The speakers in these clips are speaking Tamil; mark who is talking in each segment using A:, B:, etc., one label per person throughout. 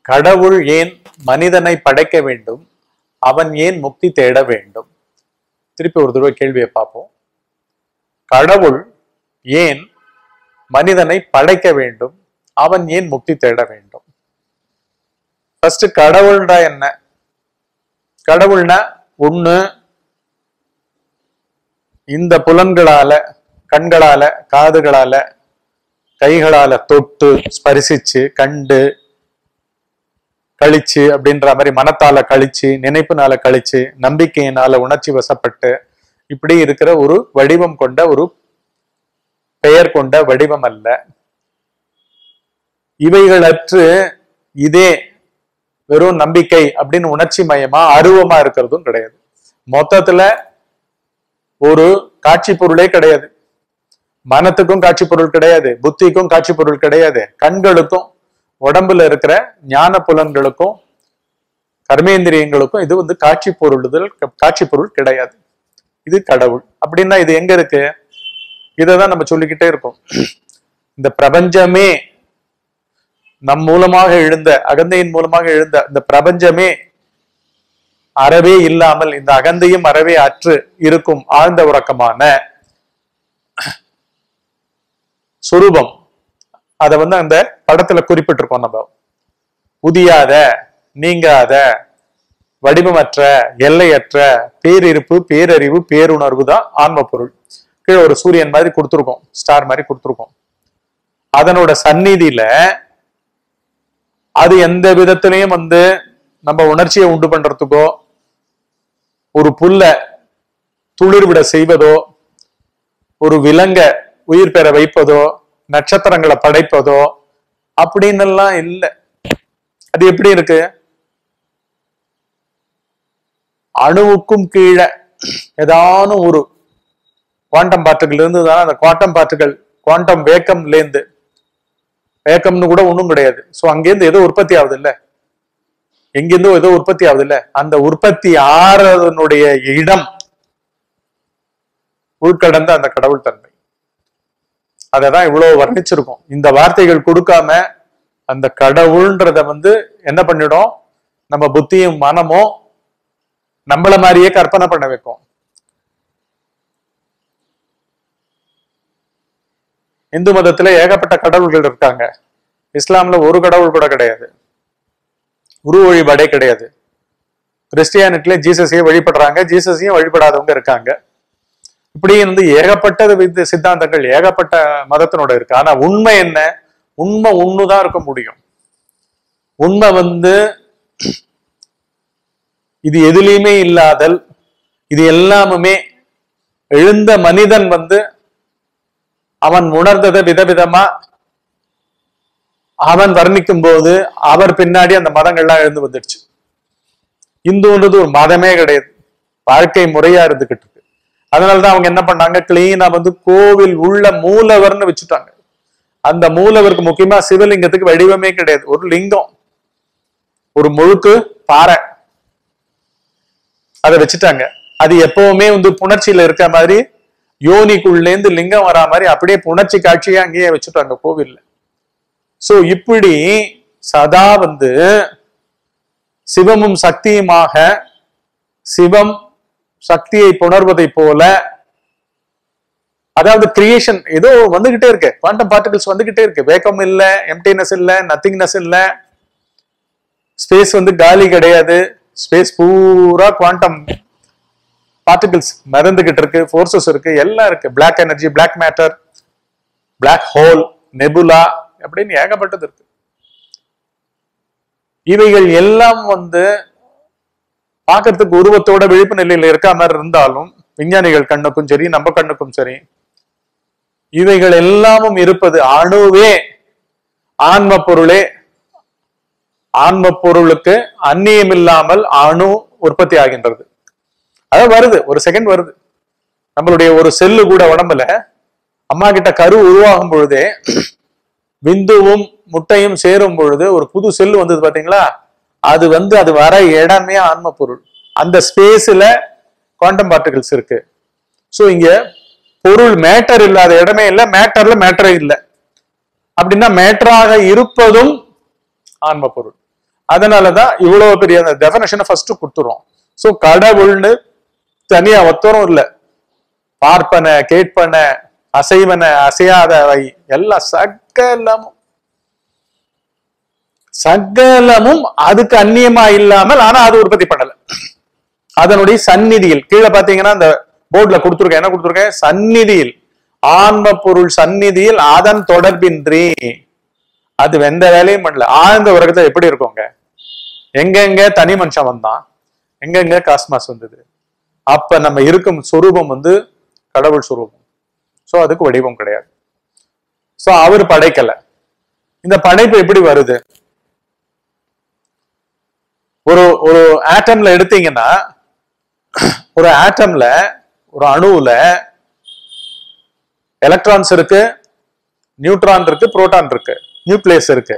A: கடவுள் ஏன் மனிதனை படைக்க வேண்டும் அவன் ஏன் முக்தி தேட வேண்டும் திருப்பி ஒரு தடவை கேள்வியை பார்ப்போம் கடவுள் ஏன் மனிதனை படைக்க வேண்டும் அவன் ஏன் முக்தி தேட வேண்டும் ஃபர்ஸ்ட் கடவுள்டா என்ன கடவுள்னா ஒண்ணு இந்த புலன்களால கண்களால காதுகளால கைகளால தொட்டு ஸ்பரிசிச்சு கண்டு கழிச்சு அப்படின்ற மாதிரி மனத்தால கழிச்சு நினைப்புனால கழிச்சு நம்பிக்கையினால உணர்ச்சி வசப்பட்டு இப்படி இருக்கிற ஒரு வடிவம் கொண்ட ஒரு பெயர் கொண்ட வடிவம் அல்ல இவைகளற்று இதே வெறும் நம்பிக்கை அப்படின்னு உணர்ச்சி மயமா அருவமா இருக்கிறதும் கிடையாது மொத்தத்துல ஒரு காட்சி பொருளே கிடையாது மனத்துக்கும் காட்சி பொருள் கிடையாது புத்திக்கும் காட்சி பொருள் கிடையாது கண்களுக்கும் உடம்புல இருக்கிற ஞான புலன்களுக்கும் கர்மேந்திரியங்களுக்கும் இது வந்து காட்சி பொருளுதல் காட்சி பொருள் கிடையாது இது கடவுள் அப்படின்னா இது எங்க இருக்கு இதைதான் நம்ம சொல்லிக்கிட்டே இருக்கோம் இந்த பிரபஞ்சமே நம் மூலமாக எழுந்த அகந்தையின் மூலமாக எழுந்த இந்த பிரபஞ்சமே அறவே இல்லாமல் இந்த அகந்தையும் அறவே அற்று இருக்கும் ஆழ்ந்த உறக்கமான சுரூபம் அத வந்து அந்த படத்துல குறிப்பிட்டிருக்கோம் நம்ம உதியாத நீங்காத வடிவமற்ற எல்லையற்ற பேரிருப்பு பேரறிவு பேருணர்வு தான் ஆன்ம பொருள் கீழே ஒரு சூரியன் மாதிரி கொடுத்துருக்கோம் ஸ்டார் மாதிரி கொடுத்துருக்கோம் அதனோட சந்நிதியில அது எந்த விதத்திலையும் வந்து நம்ம உணர்ச்சியை உண்டு பண்றதுக்கோ ஒரு புல்ல துளிர்விட செய்வதோ ஒரு விலங்க உயிர் பெற வைப்பதோ நட்சத்திரங்களை படைப்பதோ அப்படின்னு எல்லாம் இல்லை அது எப்படி இருக்கு அணுவுக்கும் கீழே ஏதானும் ஒரு குவாண்டம் பார்ட்டிகள் இருந்து தான் அந்த குவாண்டம் பார்ட்டிகள் குவாண்டம் வேக்கம்ல இருந்து வேக்கம்னு கூட ஒண்ணும் கிடையாது சோ அங்கேருந்து ஏதோ உற்பத்தி ஆகுது இல்ல எங்கிருந்தோ ஏதோ உற்பத்தி ஆகுது இல்ல அந்த உற்பத்தி ஆறதனுடைய இடம் உள்கடந்த அந்த கடவுள் தன்மை அததான் இவ்வளவு வர்ணிச்சிருக்கோம் இந்த வார்த்தைகள் கொடுக்காம அந்த கடவுள்ன்றத வந்து என்ன பண்ணிடும் நம்ம புத்தியும் மனமும் நம்மள மாதிரியே கற்பனை பண்ண வைக்கும் இந்து மதத்துல ஏகப்பட்ட கடவுள்கள் இருக்காங்க இஸ்லாம்ல ஒரு கடவுள் கூட கிடையாது உரு வழிபாடே கிடையாது கிறிஸ்டியானிட்டில ஜீசஸையும் வழிபடுறாங்க ஜீசஸையும் வழிபடாதவங்க இருக்காங்க இப்படி வந்து ஏகப்பட்ட வித சித்தாந்தங்கள் ஏகப்பட்ட மதத்தினோட இருக்கு ஆனா உண்மை என்ன உண்மை ஒண்ணுதான் இருக்க முடியும் உண்மை வந்து இது எதுலையுமே இல்லாதல் இது எல்லாமுமே எழுந்த மனிதன் வந்து அவன் உணர்ந்ததை விதவிதமா அவன் வர்ணிக்கும் போது அவர் பின்னாடி அந்த மதங்கள்லாம் எழுந்து வந்துடுச்சு இந்துன்றது ஒரு மதமே கிடையாது வாழ்க்கை முறையா இருந்துகிட்டு இருக்கு அதனாலதான் அவங்க என்ன பண்ணாங்க கிளீனா வந்து கோவில் உள்ள மூலவர்னு வச்சுட்டாங்க அந்த மூலவருக்கு முக்கியமா சிவலிங்கத்துக்கு வடிவமே கிடையாது ஒரு லிங்கம் ஒரு முழுக்கு பாறை அதை வச்சுட்டாங்க அது எப்பவுமே வந்து புணர்ச்சியில இருக்க மாதிரி யோனிக்குள்ளேந்து லிங்கம் வரா மாதிரி அப்படியே புணர்ச்சி காட்சியா அங்கேயே வச்சுட்டாங்க கோவில்ல சோ இப்படி சதா வந்து சிவமும் சக்தியுமாக சிவம் சக்தியை புணர்வதை போல அதாவது கிரியேஷன் ஏதோ வந்துகிட்டே இருக்கு குவாண்டம் பார்ட்டிகல்ஸ் வந்துகிட்டே இருக்கு வேக்கம் இல்ல எம்டினஸ் இல்ல நத்திங்னஸ் இல்ல ஸ்பேஸ் வந்து காலி கிடையாது ஸ்பேஸ் பூரா குவாண்டம் பார்ட்டிகிள்ஸ் மறந்துகிட்டு இருக்கு ஃபோர்ஸஸ் இருக்கு எல்லாம் இருக்கு black energy black matter black hole nebula அப்படின்னு ஏகப்பட்டது இருக்கு இவைகள் எல்லாம் வந்து பார்க்கறதுக்கு உருவத்தோட விழிப்பு நிலையில இருக்க மாதிரி இருந்தாலும் விஞ்ஞானிகள் கண்ணுக்கும் சரி நம்ம கண்ணுக்கும் சரி இவைகள் எல்லாமும் இருப்பது அணுவே ஆன்ம பொருளே ஆன்ம பொருளுக்கு அந்நியம் இல்லாமல் அணு உற்பத்தி ஆகின்றது அது வருது ஒரு செகண்ட் வருது நம்மளுடைய ஒரு செல்லு கூட உடம்புல அம்மா கிட்ட கரு உருவாகும் பொழுதே விந்துவும் முட்டையும் சேரும் பொழுது ஒரு புது செல்லு வந்தது பாத்தீங்களா அது வந்து அது வர இடமே ஆன்ம பொருள் அந்த ஸ்பேஸ்ல குவாண்டம் பார்ட்டிகல்ஸ் இருக்கு சோ இங்க பொருள் மேட்டர் இல்லாத இடமே இல்லை மேட்டர்ல மேட்டரே இல்லை அப்படின்னா மேட்டராக இருப்பதும் ஆன்ம பொருள் அதனாலதான் இவ்வளவு பெரிய அந்த டெபனேஷனை ஃபர்ஸ்ட் கொடுத்துரும் சோ கடவுள்னு தனியா ஒத்தரும் இல்ல பார்ப்பன கேட்பன அசைவன அசையாதவை எல்லாம் சகலமும் சகலமும் அதுக்கு அந்நியமா இல்லாமல் ஆனா அது உற்பத்தி பண்ணல அதனுடைய சந்நிதியில் கீழே பாத்தீங்கன்னா அந்த போர்டுல கொடுத்துருக்கேன் என்ன கொடுத்துருக்கேன் சந்நிதியில் ஆன்ம பொருள் சந்நிதியில் அதன் தொடர்பின்றி அது எந்த வேலையும் பண்ணல ஆழ்ந்த உலகத்துல எப்படி இருக்குங்க எங்கெங்க தனி மனுஷன் வந்தான் எங்கெங்க காஸ்மாஸ் வந்தது அப்ப நம்ம இருக்கும் சொரூபம் வந்து கடவுள் சொரூபம் சோ அதுக்கு வடிவம் கிடையாது சோ அவர் படைக்கல இந்த படைப்பு எப்படி வருது ஒரு ஒரு ஆட்டம்ல எடுத்தீங்கன்னா ஒரு ஆட்டம்ல ஒரு அணுவுல எலக்ட்ரான்ஸ் இருக்கு நியூட்ரான் இருக்கு புரோட்டான் இருக்கு நியூக்ளியஸ் இருக்கு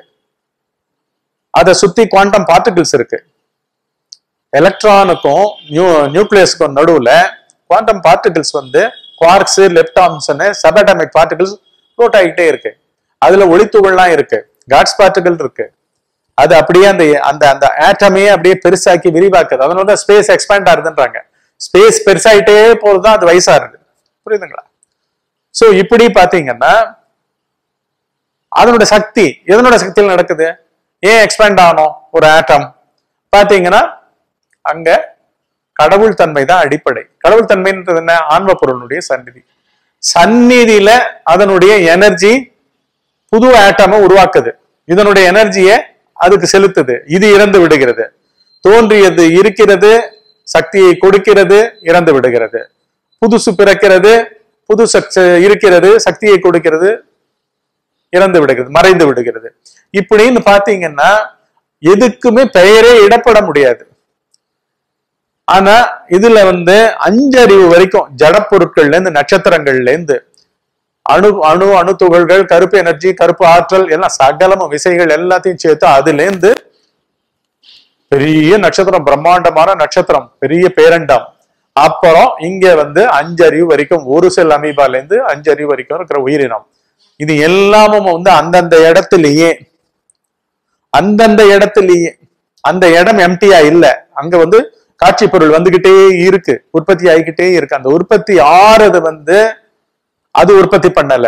A: அதை சுத்தி குவாண்டம் பார்ட்டிகிள்ஸ் இருக்கு எலக்ட்ரானுக்கும் நியூ நியூக்ளியஸ்க்கும் நடுவுல குவாண்டம் பார்ட்டிகிள்ஸ் வந்து குவார்க்ஸ் லெப்டாம்ஸ்னு சபடமிக் பார்ட்டிகிள்ஸ் ஃப்ளோட் ஆகிட்டே இருக்கு அதுல ஒளித்துகள்லாம் இருக்கு காட்ஸ் பார்ட்டிகிள் இருக்கு அது அப்படியே அந்த அந்த அந்த ஆட்டமையே அப்படியே பெருசாக்கி விரிவாக்குது அதனால தான் ஸ்பேஸ் எக்ஸ்பேண்ட் ஆகுதுன்றாங்க ஸ்பேஸ் பெருசாயிட்டே போறதுதான் அது வயசா இருக்கு புரியுதுங்களா சோ இப்படி பாத்தீங்கன்னா அதனோட சக்தி எதனோட சக்தியில் நடக்குது ஏன் எக்ஸ்பேண்ட் ஆகணும் ஒரு ஆட்டம் பாத்தீங்கன்னா அங்க கடவுள் தன்மை தான் அடிப்படை கடவுள் தன்மைன்றது என்ன ஆன்ம பொருளுடைய சந்நிதி சந்நிதியில அதனுடைய எனர்ஜி புது ஆட்டமை உருவாக்குது இதனுடைய எனர்ஜியை அதுக்கு செலுத்துது இது இறந்து விடுகிறது தோன்றியது இருக்கிறது சக்தியை கொடுக்கிறது இறந்து விடுகிறது புதுசு பிறக்கிறது புது சக்தி இருக்கிறது சக்தியை கொடுக்கிறது இறந்து விடுகிறது மறைந்து விடுகிறது இப்படின்னு பாத்தீங்கன்னா எதுக்குமே பெயரே இடப்பட முடியாது ஆனா இதுல வந்து அஞ்சறிவு வரைக்கும் ஜடப்பொருட்கள்ல இருந்து நட்சத்திரங்கள்ல இருந்து அணு அணு அணு துகள்கள் கருப்பு எனர்ஜி கருப்பு ஆற்றல் எல்லாம் சகலமும் விசைகள் எல்லாத்தையும் சேர்த்து அதுல இருந்து பெரிய நட்சத்திரம் பிரம்மாண்டமான நட்சத்திரம் பெரிய பேரண்டம் அப்புறம் இங்க வந்து அஞ்சறிவு வரைக்கும் ஒரு செல் அமீபால இருந்து அஞ்சறிவு வரைக்கும் இருக்கிற உயிரினம் இது எல்லாமும் வந்து அந்தந்த இடத்திலேயே அந்தந்த இடத்திலேயே அந்த இடம் எம்டியா இல்ல அங்க வந்து காட்சி பொருள் வந்துகிட்டே இருக்கு உற்பத்தி ஆகிக்கிட்டே இருக்கு அந்த உற்பத்தி ஆறது வந்து அது உற்பத்தி பண்ணல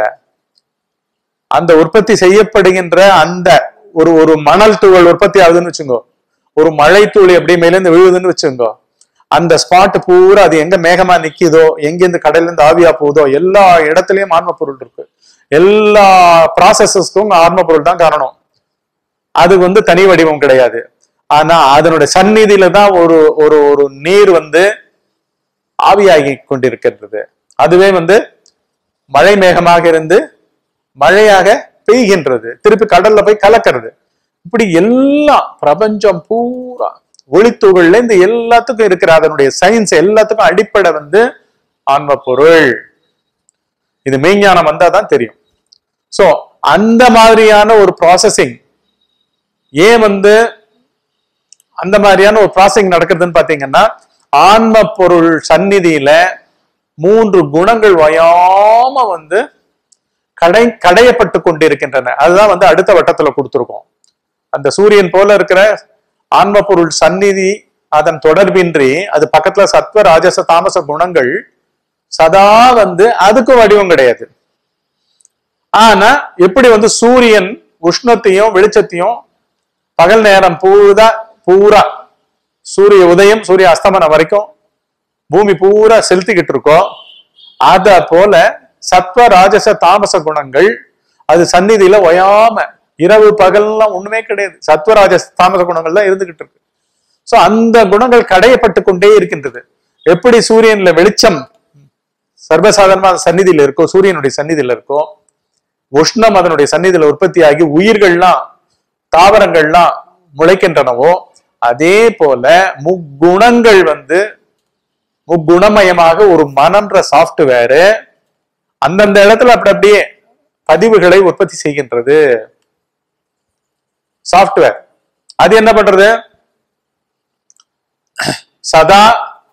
A: அந்த உற்பத்தி செய்யப்படுகின்ற அந்த ஒரு ஒரு மணல் துகள் உற்பத்தி ஆகுதுன்னு வச்சுங்கோ ஒரு மழை துளி எப்படி மேலேருந்து விழுகுதுன்னு வச்சுங்கோ அந்த ஸ்பாட் பூரா அது எங்க மேகமா நிக்குதோ எங்க இந்த கடல்ல இருந்து ஆவியா போகுதோ எல்லா இடத்துலயும் ஆன்ம பொருள் இருக்கு எல்லா ப்ராசஸஸ்க்கும் ஆன்ம பொருள் தான் காரணம் அது வந்து தனி வடிவம் கிடையாது ஆனா அதனுடைய சந்நிதியில தான் ஒரு ஒரு ஒரு நீர் வந்து ஆவியாகி கொண்டிருக்கின்றது அதுவே வந்து மழை மேகமாக இருந்து மழையாக பெய்கின்றது திருப்பி கடல்ல போய் கலக்கிறது இப்படி எல்லாம் பிரபஞ்சம் பூரா ஒளித்துகள்ல இருந்து எல்லாத்துக்கும் இருக்கிற அதனுடைய சயின்ஸ் எல்லாத்துக்கும் அடிப்படை வந்து ஆன்ம பொருள் இது மெய்ஞானம் வந்தாதான் தெரியும் சோ அந்த மாதிரியான ஒரு ப்ராசஸிங் ஏன் வந்து அந்த மாதிரியான ஒரு ப்ராசஸிங் நடக்குதுன்னு பாத்தீங்கன்னா ஆன்ம பொருள் சந்நிதியில மூன்று குணங்கள் வயாம வந்து கடை கடையப்பட்டு கொண்டிருக்கின்றன அதுதான் வந்து அடுத்த வட்டத்துல கொடுத்திருக்கோம் அந்த சூரியன் போல இருக்கிற ஆன்ம பொருள் சந்நிதி அதன் தொடர்பின்றி அது பக்கத்துல சத்வ ராஜச தாமச குணங்கள் சதா வந்து அதுக்கும் வடிவம் கிடையாது ஆனா எப்படி வந்து சூரியன் உஷ்ணத்தையும் வெளிச்சத்தையும் பகல் நேரம் பூரா பூரா சூரிய உதயம் சூரிய அஸ்தமனம் வரைக்கும் பூமி பூரா செலுத்திக்கிட்டு இருக்கோ அத போல சத்வ ராஜச தாமச குணங்கள் அது சந்நிதியில ஒயாம இரவு பகல்லாம் ஒண்ணுமே கிடையாது சத்வ ராஜச தாமச குணங்கள் தான் இருந்துகிட்டு இருக்கு சோ அந்த குணங்கள் கடையப்பட்டு கொண்டே இருக்கின்றது எப்படி சூரியன்ல வெளிச்சம் சர்வசாதாரணமா சந்நிதியில இருக்கோ சூரியனுடைய சந்நிதியில இருக்கோ உஷ்ணம் அதனுடைய சந்நிதியில உற்பத்தி ஆகி உயிர்கள்லாம் தாவரங்கள்லாம் முளைக்கின்றனவோ அதே போல முக்குணங்கள் வந்து முக்குணமயமாக ஒரு மனன்ற சாஃப்ட்வேரு அந்தந்த இடத்துல அப்படி அப்படியே பதிவுகளை உற்பத்தி செய்கின்றது சாஃப்ட்வேர் அது என்ன பண்றது சதா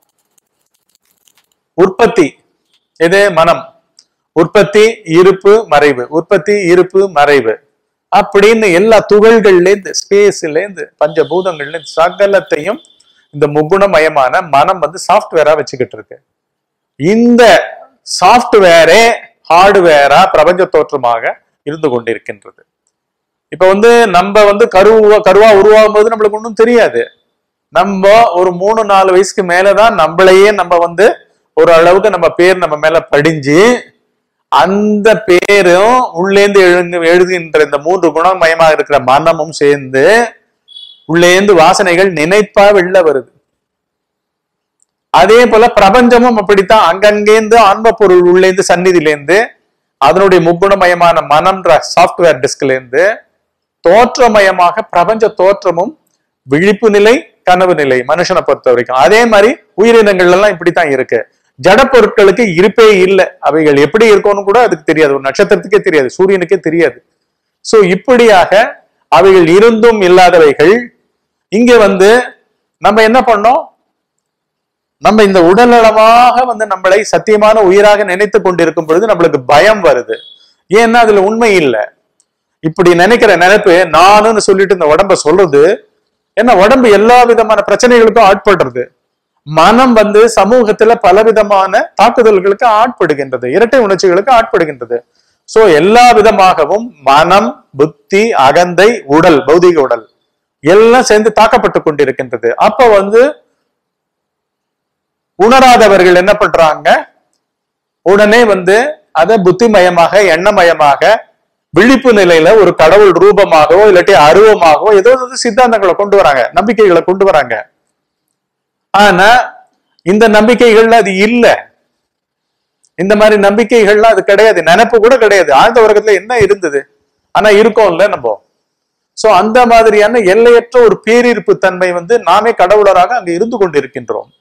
A: உற்பத்தி இது மனம் உற்பத்தி இருப்பு மறைவு உற்பத்தி இருப்பு மறைவு அப்படின்னு எல்லா துகள்கள்ல இருந்து ஸ்பேஸ்ல இருந்து பஞ்சபூதங்கள்ல இருந்து சகலத்தையும் இந்த முகுணமயமான மனம் வந்து சாஃப்ட்வேரா வச்சுக்கிட்டு இருக்கு இந்த சாஃப்ட்வேரே ஹார்ட்வேரா பிரபஞ்ச தோற்றமாக இருந்து கொண்டிருக்கின்றது இப்ப வந்து நம்ம வந்து கருவா கருவா உருவாகும் போது நம்மளுக்கு ஒன்றும் தெரியாது நம்ம ஒரு மூணு நாலு வயசுக்கு மேலதான் நம்மளையே நம்ம வந்து ஒரு அளவுக்கு நம்ம பேர் நம்ம மேல படிஞ்சு அந்த பேரும் உள்ளேந்து எழுந்து எழுதுகின்ற இந்த மூன்று குணமயமாக இருக்கிற மனமும் சேர்ந்து உள்ளேந்து வாசனைகள் நினைப்பா வெளில வருது அதே போல பிரபஞ்சமும் அப்படித்தான் அங்கங்கேந்து ஆன்ம பொருள் உள்ளேந்து சந்நிதியிலேருந்து அதனுடைய முக்குணமயமான மனம்ன்ற சாஃப்ட்வேர் டிஸ்க்ல இருந்து தோற்றமயமாக பிரபஞ்ச தோற்றமும் விழிப்பு நிலை கனவு நிலை மனுஷனை பொறுத்த வரைக்கும் அதே மாதிரி உயிரினங்கள் எல்லாம் இப்படித்தான் இருக்கு ஜட பொருட்களுக்கு இருப்பே இல்லை அவைகள் எப்படி இருக்கும்னு கூட அதுக்கு தெரியாது ஒரு நட்சத்திரத்துக்கே தெரியாது சூரியனுக்கே தெரியாது சோ இப்படியாக அவைகள் இருந்தும் இல்லாதவைகள் இங்க வந்து நம்ம என்ன பண்ணோம் நம்ம இந்த உடல்நலமாக வந்து நம்மளை சத்தியமான உயிராக நினைத்து கொண்டிருக்கும் பொழுது நம்மளுக்கு பயம் வருது ஏன்னா அதுல உண்மை இல்லை இப்படி நினைக்கிற நினைப்பு நானுன்னு சொல்லிட்டு இந்த உடம்ப சொல்றது என்ன உடம்பு எல்லா விதமான பிரச்சனைகளுக்கும் ஆட்படுறது மனம் வந்து சமூகத்துல பலவிதமான தாக்குதல்களுக்கு ஆட்படுகின்றது இரட்டை உணர்ச்சிகளுக்கு ஆட்படுகின்றது சோ எல்லா விதமாகவும் மனம் புத்தி அகந்தை உடல் பௌதிக உடல் எல்லாம் சேர்ந்து தாக்கப்பட்டு கொண்டிருக்கின்றது அப்ப வந்து உணராதவர்கள் என்ன பண்றாங்க உடனே வந்து அதை புத்திமயமாக எண்ணமயமாக விழிப்பு நிலையில ஒரு கடவுள் ரூபமாகவோ இல்லாட்டி அருவமாகவோ ஏதோ ஒரு சித்தாந்தங்களை கொண்டு வராங்க நம்பிக்கைகளை கொண்டு வராங்க ஆனா இந்த நம்பிக்கைகள்ல அது இல்ல இந்த மாதிரி நம்பிக்கைகள்லாம் அது கிடையாது நினைப்பு கூட கிடையாது ஆழ்ந்த உலகத்துல என்ன இருந்தது ஆனா இருக்கோம்ல நம்ம சோ அந்த மாதிரியான எல்லையற்ற ஒரு பேரிருப்பு தன்மை வந்து நாமே கடவுளராக அங்க இருந்து கொண்டிருக்கின்றோம்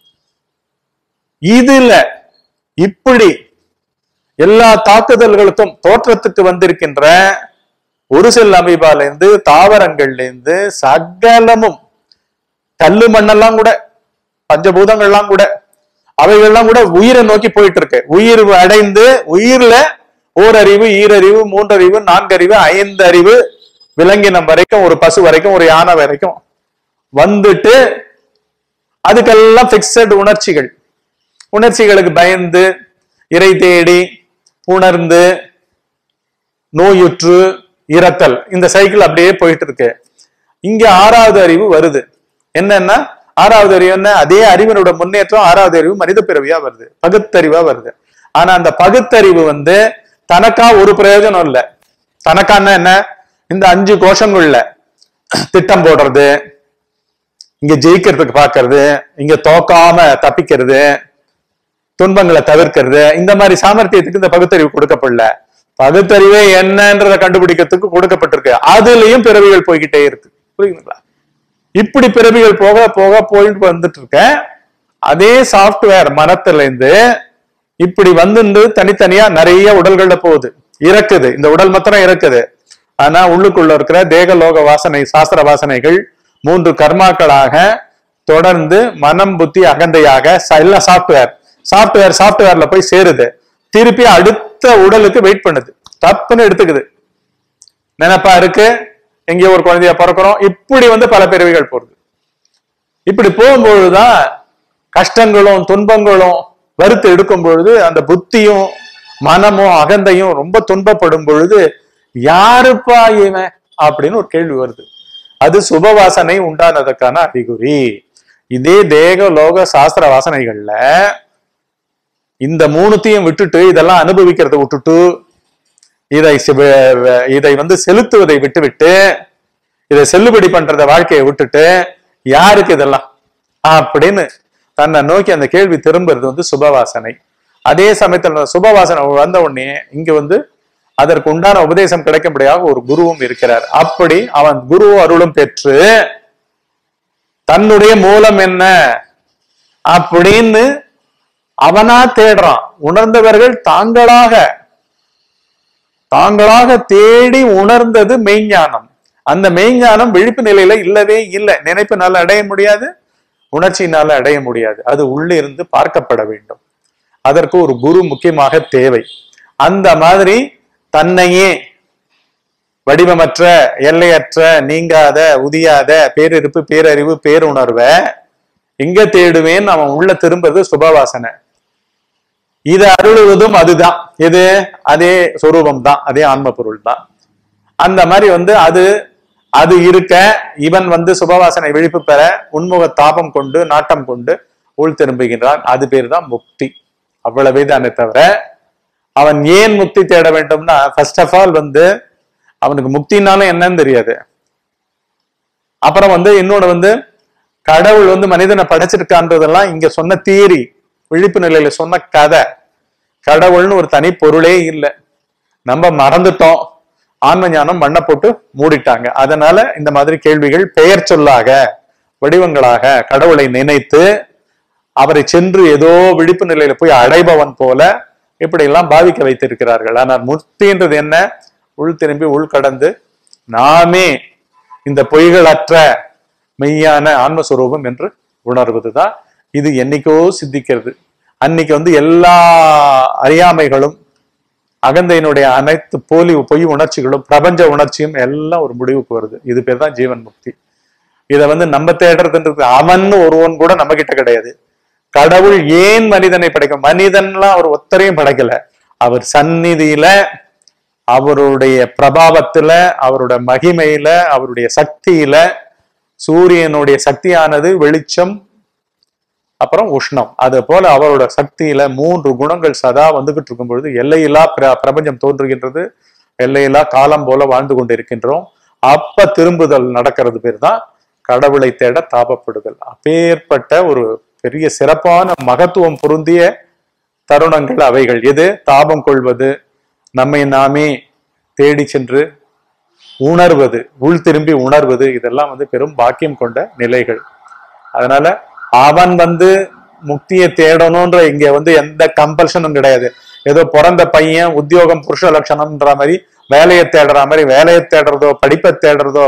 A: இதுல இப்படி எல்லா தாக்குதல்களுக்கும் தோற்றத்துக்கு வந்திருக்கின்ற ஒரு செல் அமீபால இருந்து தாவரங்கள்ல இருந்து சகலமும் கல்லு மண்ணெல்லாம் கூட பஞ்சபூதங்கள்லாம் கூட அவைகள்லாம் கூட உயிரை நோக்கி போயிட்டு இருக்கு உயிர் அடைந்து உயிர்ல ஓரறிவு ஈரறிவு மூன்றறிவு நான்கறிவு ஐந்து அறிவு விலங்கினம் வரைக்கும் ஒரு பசு வரைக்கும் ஒரு யானை வரைக்கும் வந்துட்டு அதுக்கெல்லாம் பிக்சட் உணர்ச்சிகள் உணர்ச்சிகளுக்கு பயந்து இறை தேடி உணர்ந்து நோயுற்று இறத்தல் இந்த சைக்கிள் அப்படியே போயிட்டு இருக்கு இங்க ஆறாவது அறிவு வருது என்னன்னா ஆறாவது அறிவு என்ன அதே அறிவினோட முன்னேற்றம் ஆறாவது அறிவு மனித பிறவியா வருது பகுத்தறிவா வருது ஆனா அந்த பகுத்தறிவு வந்து தனக்கா ஒரு பிரயோஜனம் இல்லை தனக்கான என்ன இந்த அஞ்சு கோஷங்கள்ல திட்டம் போடுறது இங்க ஜெயிக்கிறதுக்கு பாக்குறது இங்க தோக்காம தப்பிக்கிறது துன்பங்களை தவிர்க்கிறது இந்த மாதிரி சாமர்த்தியத்துக்கு இந்த பகுத்தறிவு கொடுக்கப்படல பகுத்தறிவே என்னன்றத கண்டுபிடிக்கிறதுக்கு கொடுக்கப்பட்டிருக்கு அதுலயும் பிறவிகள் போய்கிட்டே இருக்கு புரியுதுங்களா இப்படி பிறவிகள் போக போக போயிட்டு வந்துட்டு இருக்க அதே சாஃப்ட்வேர் மனத்துல இருந்து இப்படி வந்து தனித்தனியா நிறைய உடல்கள்ல போகுது இறக்குது இந்த உடல் மாத்திரம் இறக்குது ஆனா உள்ளுக்குள்ள இருக்கிற தேக லோக வாசனை சாஸ்திர வாசனைகள் மூன்று கர்மாக்களாக தொடர்ந்து மனம் புத்தி அகந்தையாக ச- எல்லாம் சாஃப்ட்வேர் சாஃப்ட்வேர் சாஃப்ட்வேர்ல போய் சேருது திருப்பி அடுத்த உடலுக்கு வெயிட் பண்ணுது தப்புன்னு எடுத்துக்குது நினைப்பா இருக்கு எங்கேயோ ஒரு குழந்தைய பிறக்கிறோம் இப்படி வந்து பல பிறவிகள் போறது இப்படி போகும்பொழுதுதான் கஷ்டங்களும் துன்பங்களும் வறுத்து எடுக்கும் பொழுது அந்த புத்தியும் மனமும் அகந்தையும் ரொம்ப துன்பப்படும் பொழுது யாருப்பா இவன் அப்படின்னு ஒரு கேள்வி வருது அது சுபவாசனை உண்டானதுக்கான அறிகுறி இதே தேக லோக சாஸ்திர வாசனைகள்ல இந்த மூணுத்தையும் விட்டுட்டு இதெல்லாம் அனுபவிக்கிறத விட்டுட்டு இதை சிவ- இதை வந்து செலுத்துவதை விட்டுவிட்டு இதை செல்லுபடி பண்றத வாழ்க்கையை விட்டுட்டு யாருக்கு இதெல்லாம் அப்படின்னு தன்னை நோக்கி அந்த கேள்வி திரும்புறது வந்து சுபவாசனை அதே சமயத்துல அந்த சுபவாசனை வந்த உடனே இங்க வந்து அதற்கு உண்டான உபதேசம் கிடைக்கும்படியாக ஒரு குருவும் இருக்கிறார் அப்படி அவன் குரு அருளும் பெற்று தன்னுடைய மூலம் என்ன அப்படின்னு அவனா தேடுறான் உணர்ந்தவர்கள் தாங்களாக தாங்களாக தேடி உணர்ந்தது மெய்ஞானம் அந்த மெய்ஞானம் விழிப்பு நிலையில இல்லவே இல்லை நினைப்பினால அடைய முடியாது உணர்ச்சியினால அடைய முடியாது அது உள்ளிருந்து பார்க்கப்பட வேண்டும் அதற்கு ஒரு குரு முக்கியமாக தேவை அந்த மாதிரி தன்னையே வடிவமற்ற எல்லையற்ற நீங்காத உதியாத பேரிருப்பு பேரறிவு பேருணர்வை எங்க தேடுவேன் அவன் உள்ள திரும்புறது சுபவாசனை இது அருளுவதும் அதுதான் எது அதே சொரூபம் தான் அதே ஆன்ம பொருள் தான் அந்த மாதிரி வந்து அது அது இருக்க இவன் வந்து சுபவாசனை விழிப்பு பெற உன்முக தாபம் கொண்டு நாட்டம் கொண்டு உள் திரும்புகின்றான் அது பேர் தான் முக்தி அவ்வளவே தானே தவிர அவன் ஏன் முக்தி தேட வேண்டும்னா ஃபர்ஸ்ட் ஆஃப் ஆல் வந்து அவனுக்கு முக்தினாலும் என்னன்னு தெரியாது அப்புறம் வந்து இன்னொன்னு வந்து கடவுள் வந்து மனிதனை படைச்சிருக்கான்றதெல்லாம் இங்க சொன்ன தியரி விழிப்பு நிலையில சொன்ன கதை கடவுள்னு ஒரு தனி பொருளே இல்லை நம்ம மறந்துட்டோம் ஆன்ம ஞானம் மண்ணை போட்டு மூடிட்டாங்க அதனால இந்த மாதிரி கேள்விகள் பெயர் சொல்லாக வடிவங்களாக கடவுளை நினைத்து அவரை சென்று ஏதோ விழிப்பு நிலையில போய் அடைபவன் போல இப்படி எல்லாம் பாவிக்க வைத்திருக்கிறார்கள் ஆனால் முக்தின்றது என்ன உள் திரும்பி உள் கடந்து நாமே இந்த பொய்களற்ற மெய்யான ஆன்மஸ்வரூபம் என்று உணர்வதுதான் இது என்னைக்கோ சித்திக்கிறது அன்னைக்கு வந்து எல்லா அறியாமைகளும் அகந்தையினுடைய அனைத்து போலி பொய் உணர்ச்சிகளும் பிரபஞ்ச உணர்ச்சியும் எல்லாம் ஒரு முடிவுக்கு வருது இது பேர் தான் ஜீவன் முக்தி இதை வந்து நம்ம தேடுறதுன்றது அவன் ஒருவன் கூட நம்ம கிட்ட கிடையாது கடவுள் ஏன் மனிதனை படைக்கும் மனிதன்லாம் அவர் ஒத்தரையும் படைக்கல அவர் சந்நிதியில அவருடைய பிரபாவத்துல அவருடைய மகிமையில அவருடைய சக்தியில சூரியனுடைய சக்தியானது வெளிச்சம் அப்புறம் உஷ்ணம் அது போல அவரோட சக்தியில மூன்று குணங்கள் சதா வந்துகிட்டு இருக்கும் பொழுது எல்லையில்லா பிர- பிரபஞ்சம் தோன்றுகின்றது எல்லையில்லா காலம் போல வாழ்ந்து கொண்டிருக்கின்றோம் அப்ப திரும்புதல் நடக்கிறது பேர் தான் கடவுளை தேட தாபப்படுதல் அப்பேற்பட்ட ஒரு பெரிய சிறப்பான மகத்துவம் பொருந்திய தருணங்கள் அவைகள் எது தாபம் கொள்வது நம்மை நாமே தேடி சென்று உணர்வது உள் திரும்பி உணர்வது இதெல்லாம் வந்து பெரும் பாக்கியம் கொண்ட நிலைகள் அதனால அவன் வந்து முக்தியை தேடணும்ன்ற இங்க வந்து எந்த கம்பல்ஷனும் கிடையாது ஏதோ பிறந்த பையன் உத்தியோகம் புருஷ லட்சணம்ன்ற மாதிரி வேலையை தேடுற மாதிரி வேலையை தேடுறதோ படிப்பை தேடுறதோ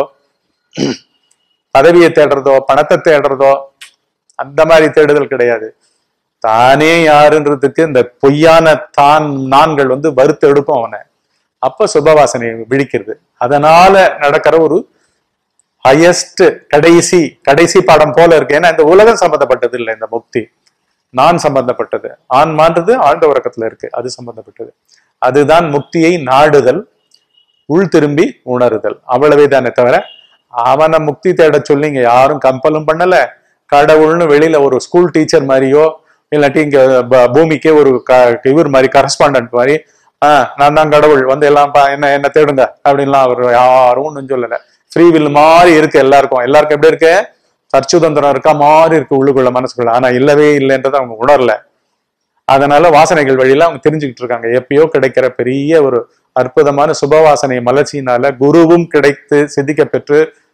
A: பதவியை தேடுறதோ பணத்தை தேடுறதோ அந்த மாதிரி தேடுதல் கிடையாது தானே யாருன்றதுக்கு இந்த பொய்யான தான் நான்கள் வந்து வறுத்து எடுக்கும் அவனை அப்ப சுபவாசனை விழிக்கிறது அதனால நடக்கிற ஒரு ஹையஸ்ட் கடைசி கடைசி பாடம் போல இருக்கு ஏன்னா இந்த உலகம் சம்பந்தப்பட்டது இல்லை இந்த முக்தி நான் சம்பந்தப்பட்டது ஆன்மான்றது ஆழ்ந்த உறக்கத்துல இருக்கு அது சம்பந்தப்பட்டது அதுதான் முக்தியை நாடுதல் உள் திரும்பி உணருதல் அவ்வளவே தானே தவிர அவனை முக்தி தேட சொல்லி இங்க யாரும் கம்பலும் பண்ணல கடவுள்னு வெளியில ஒரு ஸ்கூல் டீச்சர் மாதிரியோ இல்லாட்டி இங்க ப- பூமிக்கே ஒரு க- இவர் மாதிரி கரஸ்பாண்டன்ட் மாதிரி ஆஹ் நான் தான் கடவுள் வந்து எல்லாம் பா- என்ன என்ன தேடுங்க அப்படின்லாம் அவர் யாரும் ஒன்றும் சொல்லல ஃப்ரீ வில் மாதிரி இருக்கு எல்லாருக்கும் எல்லாருக்கும் எப்படி இருக்கு சர்ச்சுதந்திரம் இருக்கா மாதிரி இருக்கு உள்ளுக்குள்ள மனசுக்குள்ள ஆனா இல்லவே இல்லைன்றதை அவங்க உணரல அதனால வாசனைகள் வழியில அவங்க தெரிஞ்சுக்கிட்டு இருக்காங்க எப்பயோ கிடைக்கிற பெரிய ஒரு அற்புதமான சுபவாசனை மலர்ச்சியினால குருவும் கிடைத்து சித்திக்க பெற்று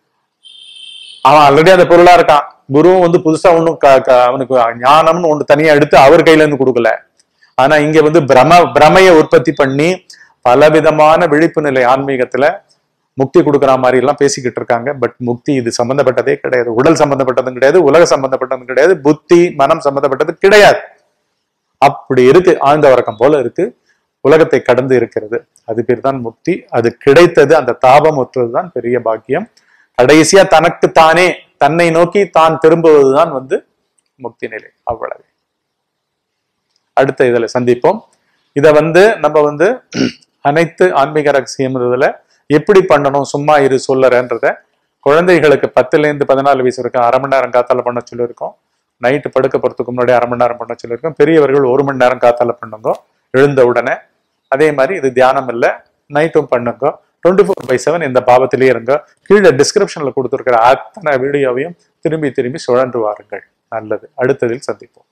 A: அவன் ஆல்ரெடி அந்த பொருளா இருக்கான் குருவும் வந்து புதுசா ஒன்றும் அவனுக்கு ஞானம்னு ஒன்று தனியா எடுத்து அவர் கையில இருந்து கொடுக்கல ஆனா இங்க வந்து பிரம பிரமையை உற்பத்தி பண்ணி பலவிதமான விழிப்பு நிலை ஆன்மீகத்துல முக்தி கொடுக்குற மாதிரி எல்லாம் பேசிக்கிட்டு இருக்காங்க பட் முக்தி இது சம்பந்தப்பட்டதே கிடையாது உடல் சம்பந்தப்பட்டதும் கிடையாது உலக சம்பந்தப்பட்டதும் கிடையாது புத்தி மனம் சம்பந்தப்பட்டது கிடையாது அப்படி இருக்கு ஆழ்ந்த உறக்கம் போல இருக்கு உலகத்தை கடந்து இருக்கிறது அது பேர் தான் முக்தி அது கிடைத்தது அந்த தாபம் ஒற்றுவதுதான் பெரிய பாக்கியம் கடைசியா தனக்கு தானே தன்னை நோக்கி தான் திரும்புவதுதான் வந்து முக்தி நிலை அவ்வளவு அடுத்த இதுல சந்திப்போம் இத வந்து நம்ம வந்து அனைத்து ஆன்மீக ரகசியம் இதுல எப்படி பண்ணணும் சும்மா இரு சொல்லறன்றத குழந்தைகளுக்கு பத்துல இருந்து பதினாலு வயசு வரைக்கும் அரை மணி நேரம் காத்தால பண்ண சொல்லியிருக்கோம் நைட்டு படுக்க போறதுக்கு முன்னாடி அரை மணி நேரம் பண்ண சொல்லியிருக்கோம் பெரியவர்கள் ஒரு மணி நேரம் காத்தால பண்ணுங்க எழுந்த உடனே அதே மாதிரி இது தியானம் இல்லை நைட்டும் பண்ணுங்க டுவெண்ட்டி ஃபோர் பை செவன் இந்த பாவத்திலே இருங்க கீழே டிஸ்கிரிப்ஷன்ல கொடுத்துருக்கிற அத்தனை வீடியோவையும் திரும்பி திரும்பி சுழன்று வாருங்கள் நல்லது அடுத்ததில் சந்திப்போம்